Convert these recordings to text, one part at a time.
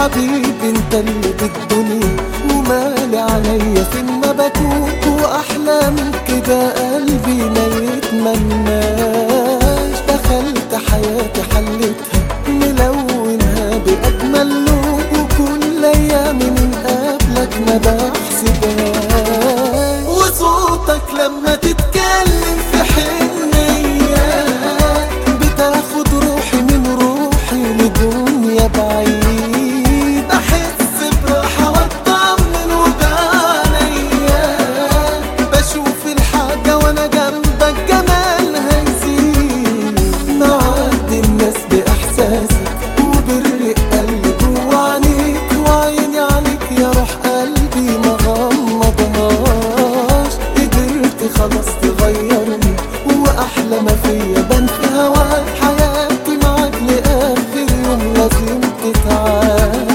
حبيبي انت اللي بالدنيا ومالي عليا فين ما بكون واحلى من كده قلبي ما يتمناش دخلت حياتي حلتها ملونها باجمل لون وكل ايامي من قبلك ما بحسبهاش وصوتك لما تتكلم في حنية بتاخد روحي من روحي لدنيا بعيد احس براحة واطمن وبعنيا بشوف الحاجة وانا جنبك جمالها يزيد معدي الناس باحساسك وبرق قلبي جوا عينيك وعيني عليك يا روح قلبي ما غمضهاش قدرت خلاص تغيرني واحلى ما فيا بان في هواك حياتي معاك لاخر يوم لازم تتعاش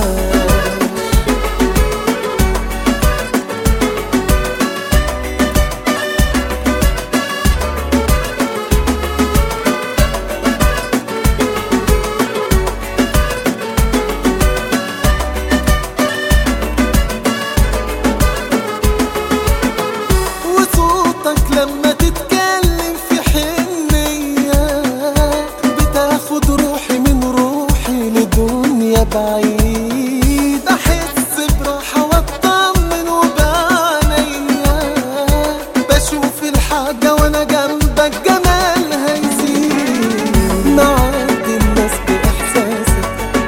وصوتك لما تتكلم في حنية بتاخد روحي من روحي لدنيا بعيد أحس براحة واطمن وبعنيا بشوف الحاجة وأنا جنبك جمالها يزيد معدي الناس بإحساسك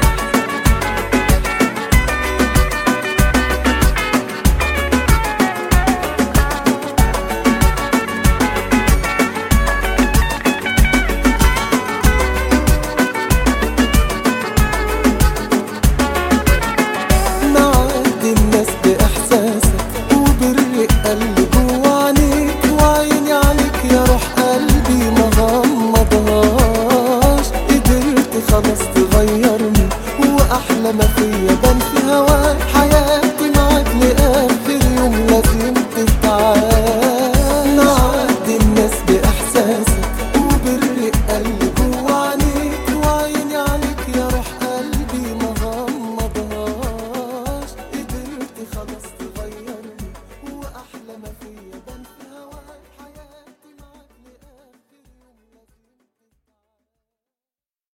معدي الناس بإحساسك وبرق قلبي جوا عينيك وعيني عليك يا روح قلبي ما غمضهاش قدرت خلاص تغيرني وأحلى ما فيا بان في هواك حياتي معاك لآخر يوم لازم